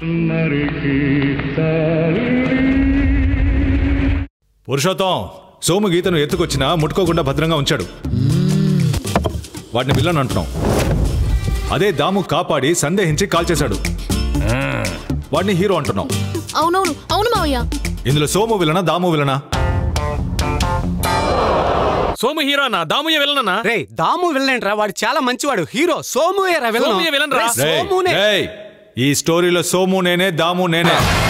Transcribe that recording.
పురుషోత్తం సోము గీతను ఎత్తుకొచ్చినా ముట్టుకోకుండా భద్రంగా ఉంచాడు వాడిని విల్లన్ అంటున్నాం అదే దాము కాపాడి సందేహించి కాల్ చేశాడు వాడిని హీరో అంటున్నాం అవునవును అవును మావయ్య ఇందులో సోము విలనా దాము విలనా సోము హీరోనా దాముయ్య వెళ్ళనా రే దాము వెళ్ళండి వాడు చాలా మంచివాడు హీరో సోము ఏరా విలను. సోముయే విలన్ రా. రే, రేయ్, సోమునే రేయ్, ఈ స్టోరీలో సోము నేనే దాము నేనే